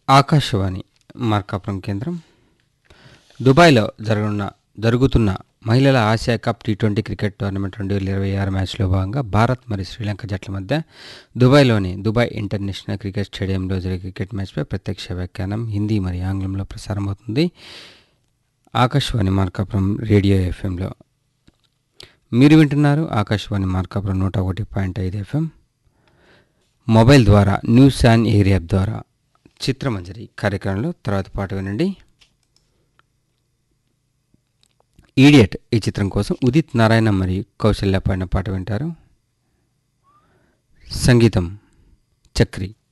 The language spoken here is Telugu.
ఆకాశవాణి మార్కాపురం కేంద్రం దుబాయ్లో జరగనున్న జరుగుతున్న మహిళల Asia cup T twenty cricket tournament రెండు వేల ఇరవై ఆరు మ్యాచ్లో భాగంగా భారత్ మరియు శ్రీలంక జట్ల మధ్య దుబాయ్లోని దుబాయ్ ఇంటర్నేషనల్ క్రికెట్ స్టేడియంలో జరిగే క్రికెట్ మ్యాచ్పై ప్రత్యక్ష వ్యాఖ్యానం హిందీ మరియు ఆంగ్లంలో ప్రసారమవుతుంది ఆకాశవాణి మార్కాపురం రేడియో ఎఫ్ఎంలో మీరు వింటున్నారు ఆకాశవాణి మార్కాపురం నూట ఒకటి పాయింట్ ఐదు ఎఫ్ఎం మొబైల్ ద్వారా న్యూస్ అండ్ ఎయిర్ యాప్ ద్వారా చిత్రమంజరి కార్యక్రమంలో తర్వాత పాట వినండి ఈడియట్ ఈ చిత్రం కోసం ఉదిత్ నారాయణ మరియు కౌశల్య పాడిన పాట వింటారు సంగీతం చక్రి